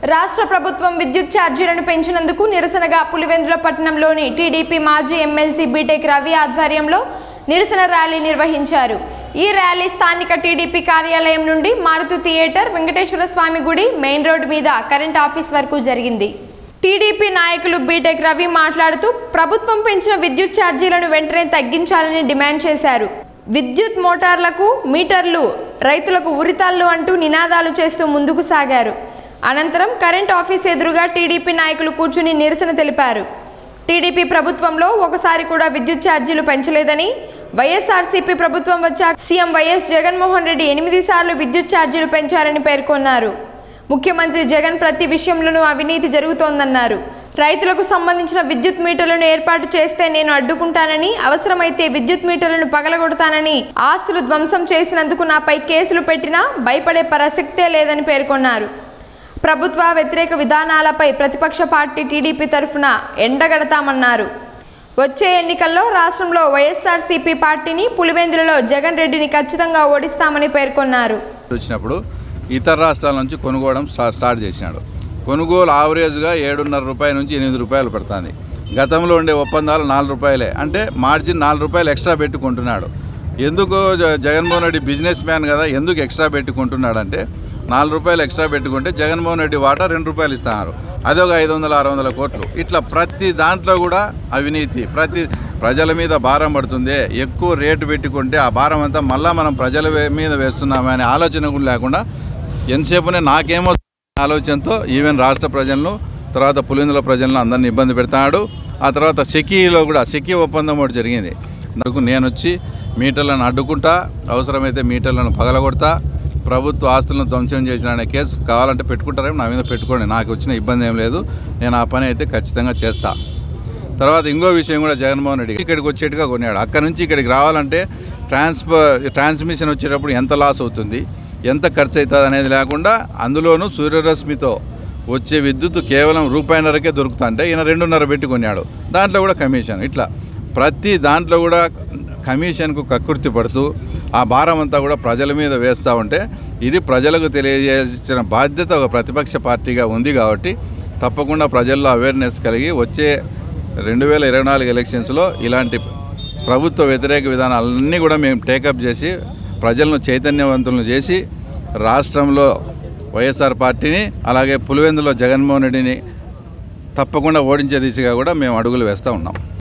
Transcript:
రాష్ట్ర ప్రభుత్వం విద్యుత్ ఛార్జీలను పెంచినందుకు నిరసనగా పులివెందుల పట్టణంలోని టీడీపీ మాజీ ఎమ్మెల్సీ బీటెక్ రవి ఆధ్వర్యంలో నిరసన ర్యాలీ నిర్వహించారు ఈ ర్యాలీ స్థానిక టీడీపీ కార్యాలయం నుండి మారుతి థియేటర్ వెంకటేశ్వర స్వామి గుడి మెయిన్ రోడ్డు మీద కరెంట్ ఆఫీస్ వరకు జరిగింది టీడీపీ నాయకులు బీటెక్ రవి మాట్లాడుతూ ప్రభుత్వం పెంచిన విద్యుత్ ఛార్జీలను వెంటనే తగ్గించాలని డిమాండ్ చేశారు విద్యుత్ మోటార్లకు మీటర్లు రైతులకు ఉరితాళ్ళు అంటూ నినాదాలు చేస్తూ ముందుకు సాగారు అనంతరం కరెంట్ ఆఫీస్ ఎదురుగా టీడీపీ నాయకులు కూర్చుని నిరసన తెలిపారు టీడీపీ ప్రభుత్వంలో ఒకసారి కూడా విద్యుత్ ఛార్జీలు పెంచలేదని వైఎస్ఆర్సీపీ ప్రభుత్వం వచ్చాక సీఎం వైఎస్ జగన్మోహన్ రెడ్డి ఎనిమిది సార్లు విద్యుత్ ఛార్జీలు పెంచారని పేర్కొన్నారు ముఖ్యమంత్రి జగన్ ప్రతి విషయంలోనూ అవినీతి జరుగుతోందన్నారు రైతులకు సంబంధించిన విద్యుత్ మీటర్లను ఏర్పాటు చేస్తే నేను అడ్డుకుంటానని అవసరమైతే విద్యుత్ మీటర్లను పగలగొడతానని ఆస్తులు ధ్వంసం చేసినందుకు నాపై కేసులు పెట్టినా భయపడే ప్రసక్తే లేదని పేర్కొన్నారు ప్రభుత్వ వ్యతిరేక విధానాలపై ప్రతిపక్ష పార్టీ టీడీపీ తరఫున ఎండగడతామన్నారు వచ్చే ఎన్నికల్లో రాష్ట్రంలో వైఎస్ఆర్సీపీ పార్టీని పులివెందులలో జగన్ రెడ్డిని ఖచ్చితంగా ఓడిస్తామని పేర్కొన్నారు వచ్చినప్పుడు ఇతర రాష్ట్రాల నుంచి కొనుగోవడం స్టా- స్టార్ట్ చేసినాడు కొనుగోలు ఆవరేజ్గా ఏడున్నర రూపాయల నుంచి ఎనిమిది రూపాయలు పడుతుంది గతంలో ఉండే ఒప్పందాలు నాలుగు రూపాయలే అంటే మార్జిన్ నాలుగు రూపాయలు ఎక్స్ట్రా పెట్టుకుంటున్నాడు ఎందుకు జ- జగన్మోహన్ రెడ్డి బిజినెస్ మ్యాన్ కదా ఎందుకు ఎక్స్ట్రా పెట్టుకుంటున్నాడు అంటే నాలుగు రూపాయలు ఎక్స్ట్రా పెట్టుకుంటే జగన్మోహన్ రెడ్డి వాటా రెండు రూపాయలు ఇస్తున్నారు అదొక ఐదు వందల ఆరు వందల కోట్లు ఇట్లా ప్రతి దాంట్లో కూడా అవినీతి ప్రతి ప్రజల మీద భారం పడుతుంది ఎక్కువ రేటు పెట్టుకుంటే ఆ భారం అంతా మళ్ళీ మనం ప్రజల వే- మీద వేస్తున్నామనే ఆలోచన కూడా లేకుండా ఎంతసేపునే నాకేమో ఆలోచనతో ఈవెన్ రాష్ట్ర ప్రజలను తర్వాత పులిందుల ప్రజలను అందరిని ఇబ్బంది పెడతాడు ఆ తర్వాత సెకీలో కూడా సెకీ ఒప్పందం ఒకటి జరిగింది నాకు నేను వచ్చి మీటర్లను అడ్డుకుంటా అవసరమైతే మీటర్లను పగలగొడతా ప్రభుత్వ ఆస్తులను ధ్వంసం చేసిన అనే కేసు కావాలంటే పెట్టుకుంటారేమో నా మీద పెట్టుకోండి నాకు వచ్చిన ఇబ్బంది ఏం లేదు నేను ఆ పని అయితే ఖచ్చితంగా చేస్తా తర్వాత ఇంకో విషయం కూడా జగన్మోహన్ రెడ్డి ఇక్కడికి వచ్చేట్టుగా కొన్నాడు అక్కడ నుంచి ఇక్కడికి రావాలంటే ట్రాన్స్ఫర్ ట్రాన్స్మిషన్ వచ్చేటప్పుడు ఎంత లాస్ అవుతుంది ఎంత ఖర్చు అవుతుంది అనేది లేకుండా అందులోనూ సూర్యరశ్మితో వచ్చే విద్యుత్ కేవలం రూపాయిన్నరకే దొరుకుతుంటే ఈయన రెండున్నర పెట్టి కొన్నాడు దాంట్లో కూడా కమిషన్ ఇట్లా ప్రతి దాంట్లో కూడా కమిషన్కు కక్కుర్తి పడుతూ ఆ భారం అంతా కూడా ప్రజల మీద వేస్తూ ఉంటే ఇది ప్రజలకు తెలియజేసిన బాధ్యత ఒక ప్రతిపక్ష పార్టీగా ఉంది కాబట్టి తప్పకుండా ప్రజల్లో అవేర్నెస్ కలిగి వచ్చే రెండు వేల ఇరవై నాలుగు ఎలక్షన్స్లో ఇలాంటి ప్రభుత్వ వ్యతిరేక విధానాలన్నీ కూడా మేము టేకప్ చేసి ప్రజలను చైతన్యవంతులను చేసి రాష్ట్రంలో వైఎస్ఆర్ పార్టీని అలాగే పులివెందులో జగన్మోహన్ రెడ్డిని తప్పకుండా ఓడించే దిశగా కూడా మేము అడుగులు వేస్తూ ఉన్నాం